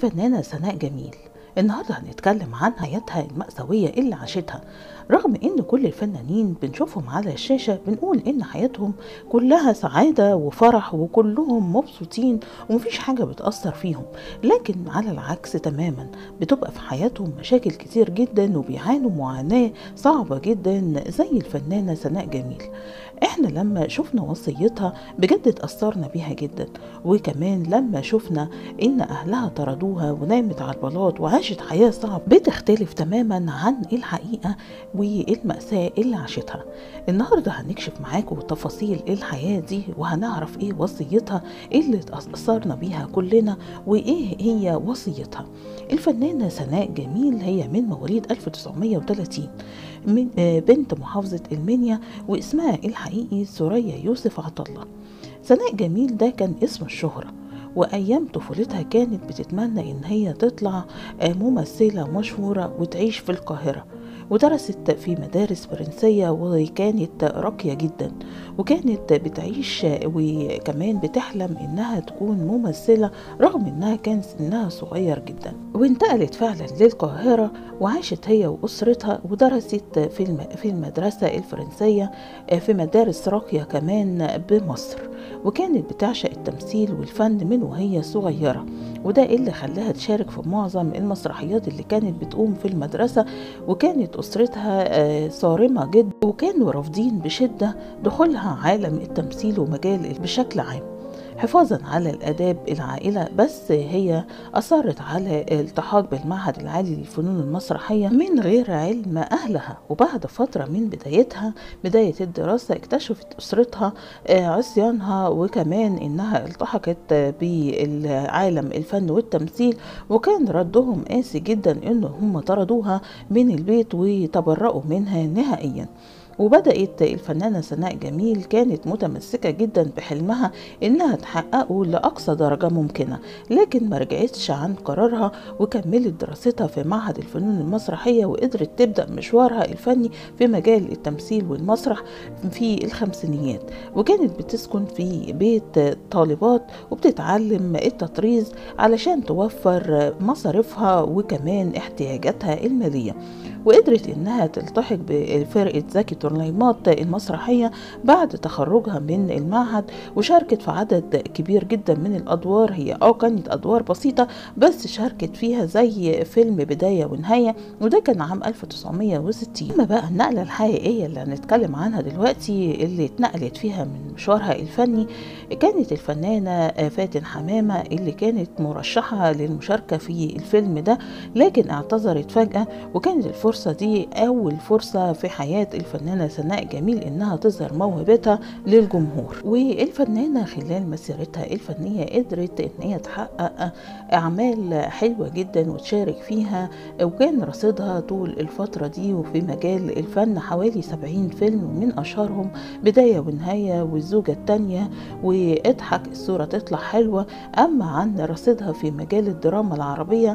الفنانة سناء جميل النهاردة هنتكلم عن حياتها المأساوية اللي عاشتها رغم ان كل الفنانين بنشوفهم على الشاشة بنقول ان حياتهم كلها سعادة وفرح وكلهم مبسوطين ومفيش حاجة بتأثر فيهم لكن على العكس تماما بتبقى في حياتهم مشاكل كتير جدا وبيعانوا معاناة صعبة جدا زي الفنانة سناء جميل احنا لما شفنا وصيتها بجد اتأثرنا بيها جدا وكمان لما شفنا ان اهلها طردوها ونامت على البلاط وعاشت حياة صعبة بتختلف تماما عن الحقيقة والمأساة اللي عاشتها النهاردة هنكشف معاكم تفاصيل الحياة دي وهنعرف ايه وصيتها اللي اتأثرنا بيها كلنا وايه هي وصيتها الفنانة سناء جميل هي من مواليد 1930 من بنت محافظة المنيا واسمها الحقيقي سوريا يوسف عطلة سناء جميل ده كان اسم الشهرة وأيام طفولتها كانت بتتمنى إن هي تطلع ممثلة مشهورة وتعيش في القاهرة ودرست في مدارس فرنسية وكانت راقية جدا وكانت بتعيش وكمان بتحلم انها تكون ممثلة رغم انها كان سنها صغير جدا وانتقلت فعلا للقاهرة وعاشت هي وأسرتها ودرست في في المدرسة الفرنسية في مدارس راقية كمان بمصر وكانت بتعشق التمثيل والفن من وهي صغيرة وده اللي خلاها تشارك في معظم المسرحيات اللي كانت بتقوم في المدرسة وكانت أسرتها صارمة جدا وكانوا رافضين بشدة دخولها عالم التمثيل ومجال بشكل عام حفاظا على الآداب العائلة بس هي أصرت على الالتحاق بالمعهد العالي للفنون المسرحية من غير علم أهلها وبعد فترة من بدايتها بداية الدراسة اكتشفت أسرتها عصيانها وكمان إنها التحقت بالعالم الفن والتمثيل وكان ردهم قاسي جدا إن هم طردوها من البيت وتبرأوا منها نهائيا وبدأت الفنانة سناء جميل كانت متمسكة جدا بحلمها إنها تحققه لأقصى درجة ممكنة لكن ما رجعتش عن قرارها وكملت دراستها في معهد الفنون المسرحية وقدرت تبدأ مشوارها الفني في مجال التمثيل والمسرح في الخمسينيات وكانت بتسكن في بيت طالبات وبتتعلم التطريز علشان توفر مصاريفها وكمان احتياجاتها المالية وقدرت انها تلتحق بفرقة زكي تورنيمات المسرحية بعد تخرجها من المعهد وشاركت في عدد كبير جدا من الادوار هي اه كانت ادوار بسيطة بس شاركت فيها زي فيلم بداية ونهاية وده كان عام 1960 اما بقى النقلة الحقيقية اللي هنتكلم عنها دلوقتي اللي اتنقلت فيها من مشوارها الفني كانت الفنانة فاتن حمامة اللي كانت مرشحة للمشاركة في الفيلم ده لكن اعتذرت فجأة وكانت الفرصة الفرصة دي أول فرصة في حياة الفنانة سناء جميل إنها تظهر موهبتها للجمهور والفنانة خلال مسيرتها الفنية قدرت إن هي تحقق أعمال حلوة جدا وتشارك فيها وكان رصيدها طول الفترة دي وفي مجال الفن حوالي 70 فيلم ومن أشهرهم بداية ونهاية والزوجة التانية واضحك الصورة تطلع حلوة أما عن رصيدها في مجال الدراما العربية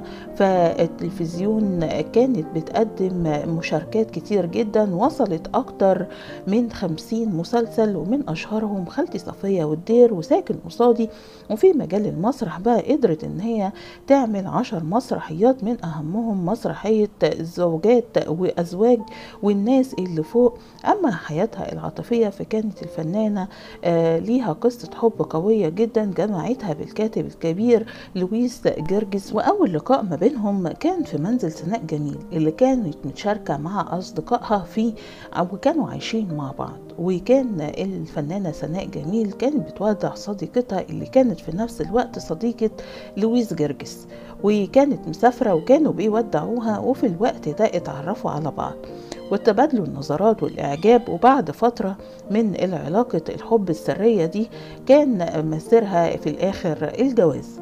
فالتلفزيون كانت بتقدم مشاركات كتير جدا وصلت أكتر من خمسين مسلسل ومن أشهرهم خالتي صفية والدير وساكن قصادي وفي مجال المسرح بقى قدرت إن هي تعمل عشر مسرحيات من أهمهم مسرحية زوجات وأزواج والناس اللي فوق أما حياتها العاطفية فكانت الفنانة آه ليها قصة حب قوية جدا جمعتها بالكاتب الكبير لويس جرجس وأول لقاء ما بينهم كان في منزل سناء جميل اللي كانت متشاركة مع أصدقائها فيه وكانوا عايشين مع بعض وكان الفنانة سناء جميل كانت بتودع صديقتها اللي كانت في نفس الوقت صديقة لويس جرجس وكانت مسافرة وكانوا بيودعوها وفي الوقت ده اتعرفوا على بعض وتبادلوا النظرات والإعجاب وبعد فترة من العلاقة الحب السرية دي كان مصيرها في الآخر الجواز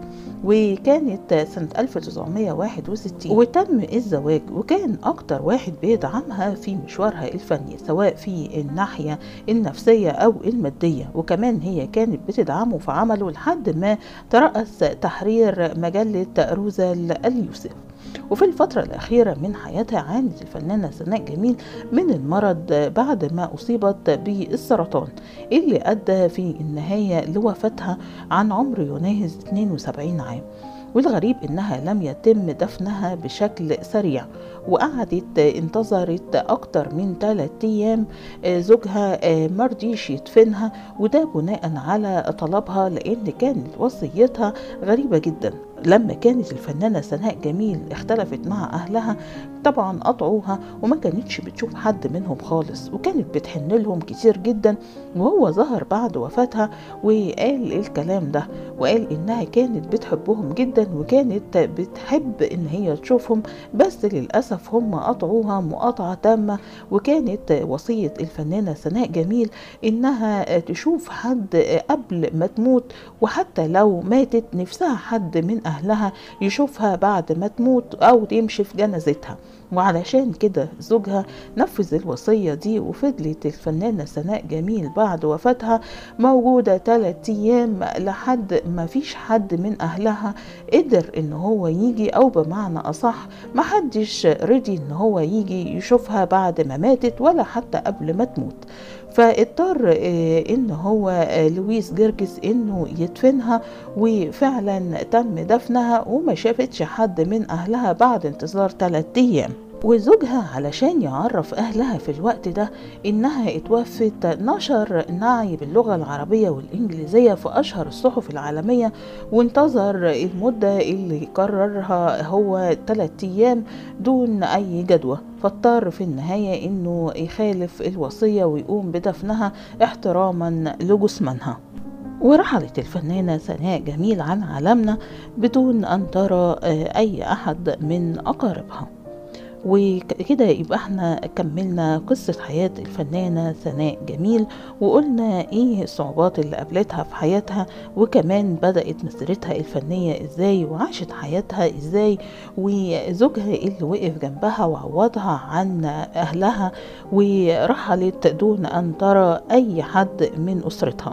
وكانت سنة 1961 وتم الزواج وكان أكتر واحد بيدعمها في مشوارها الفني سواء في الناحية النفسية أو المادية وكمان هي كانت بتدعمه في عمله لحد ما ترأس تحرير مجلة روزال اليوسف وفي الفترة الأخيرة من حياتها عانت الفنانة سناء جميل من المرض بعد ما أصيبت بالسرطان اللي أدى في النهاية لوفاتها عن عمر يناهز 72 عام والغريب إنها لم يتم دفنها بشكل سريع وقعدت انتظرت أكتر من ثلاثة أيام زوجها مرضيش يدفنها وده بناء على طلبها لأن كانت وصيتها غريبة جدا لما كانت الفنانة سناء جميل اختلفت مع أهلها طبعا قطعوها وما كانتش بتشوف حد منهم خالص وكانت بتحن لهم كتير جدا وهو ظهر بعد وفاتها وقال الكلام ده وقال إنها كانت بتحبهم جدا وكانت بتحب إن هي تشوفهم بس للأسف هم قطعوها مقاطعة تامة وكانت وصية الفنانة سناء جميل إنها تشوف حد قبل ما تموت وحتى لو ماتت نفسها حد من أهلها يشوفها بعد ما تموت أو يمشي في جنازتها وعلشان كده زوجها نفذ الوصية دي وفضلت الفنانة سناء جميل بعد وفاتها موجودة تلات أيام لحد ما فيش حد من أهلها قدر إن هو يجي أو بمعنى أصح محدش رضي إن هو يجي يشوفها بعد ما ماتت ولا حتى قبل ما تموت فاضطر ان هو لويس جرجس انه يدفنها وفعلا تم دفنها وما شافتش حد من اهلها بعد انتظار 3 ايام وزوجها علشان يعرف أهلها في الوقت ده إنها اتوفت نشر نعي باللغة العربية والإنجليزية في أشهر الصحف العالمية وانتظر المدة اللي قررها هو ثلاثة أيام دون أي جدوى فاضطر في النهاية إنه يخالف الوصية ويقوم بدفنها احتراما لجثمانها ورحلت الفنانة سناء جميل عن عالمنا بدون أن ترى أي أحد من أقاربها وكده يبقى احنا كملنا قصة حياة الفنانة سناء جميل وقلنا ايه الصعوبات اللي قابلتها في حياتها وكمان بدأت مسيرتها الفنية ازاي وعاشت حياتها ازاي وزوجها اللي وقف جنبها وعوضها عن اهلها ورحلت دون ان ترى اي حد من اسرتها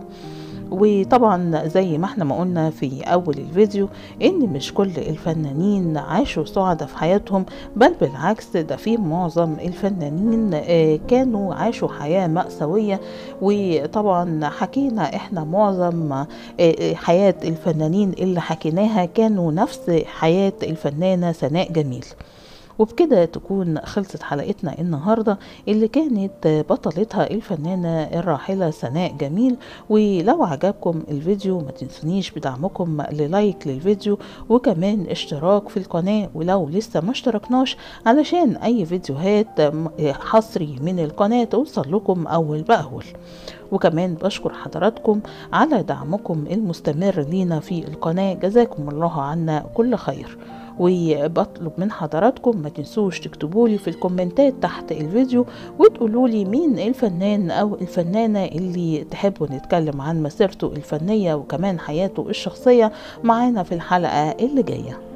وطبعا زي ما احنا ما قلنا في اول الفيديو ان مش كل الفنانين عاشوا سعداء في حياتهم بل بالعكس ده في معظم الفنانين كانوا عاشوا حياة مأساوية وطبعا حكينا احنا معظم حياة الفنانين اللي حكيناها كانوا نفس حياة الفنانة سناء جميل وبكده تكون خلصت حلقتنا النهاردة اللي كانت بطلتها الفنانة الراحلة سناء جميل ولو عجبكم الفيديو ما تنسونيش بدعمكم للايك للفيديو وكمان اشتراك في القناة ولو لسه ما اشتركناش علشان اي فيديوهات حصري من القناة توصل لكم اول باول وكمان بشكر حضراتكم على دعمكم المستمر لينا في القناة جزاكم الله عنا كل خير وبطلب من حضراتكم ما تنسوش تكتبوا لي في الكومنتات تحت الفيديو وتقولوا لي مين الفنان او الفنانة اللي تحبوا نتكلم عن مسيرته الفنية وكمان حياته الشخصية معانا في الحلقة اللي جايه